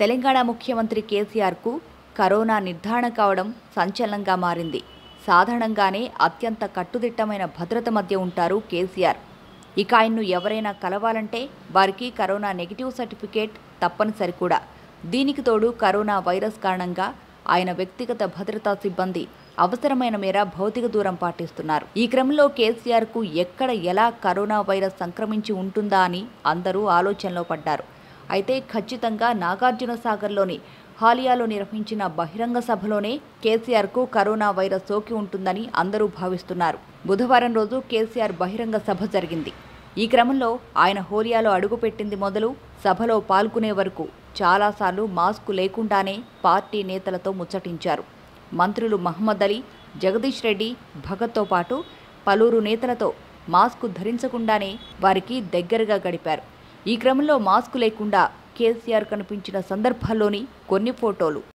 తెలంగాణ ముఖ్యమంత్రి కేసీఆర్కు కరోనా నిర్ధారణ కావడం సంచలనంగా మారింది సాధారణంగానే అత్యంత కట్టుదిట్టమైన భద్రత మధ్య ఉంటారు కేసీఆర్ ఇక ఆయన్ను ఎవరైనా కలవాలంటే వారికి కరోనా నెగిటివ్ సర్టిఫికేట్ తప్పనిసరి కూడా దీనికి తోడు కరోనా వైరస్ కారణంగా ఆయన వ్యక్తిగత భద్రతా సిబ్బంది అవసరమైన మేర భౌతిక దూరం పాటిస్తున్నారు ఈ క్రమంలో కేసీఆర్కు ఎక్కడ ఎలా కరోనా వైరస్ సంక్రమించి ఉంటుందా అని అందరూ ఆలోచనలో పడ్డారు అయితే ఖచ్చితంగా నాగార్జున సాగర్లోని హాలియాలో నిర్వహించిన బహిరంగ సభలోనే కేసీఆర్కు కరోనా వైరస్ సోకి ఉంటుందని అందరూ భావిస్తున్నారు బుధవారం రోజు కేసీఆర్ బహిరంగ సభ జరిగింది ఈ క్రమంలో ఆయన హోలియాలో అడుగుపెట్టింది మొదలు సభలో పాల్గొనే వరకు చాలాసార్లు మాస్కు లేకుండానే పార్టీ నేతలతో ముచ్చటించారు మంత్రులు మహమ్మద్ అలీ జగదీష్ రెడ్డి భగత్తో పాటు పలువురు నేతలతో మాస్కు ధరించకుండానే వారికి దగ్గరగా గడిపారు ఈ క్రమంలో మాస్కు లేకుండా కేసీఆర్ కనిపించిన సందర్భాల్లోని కొన్ని ఫోటోలు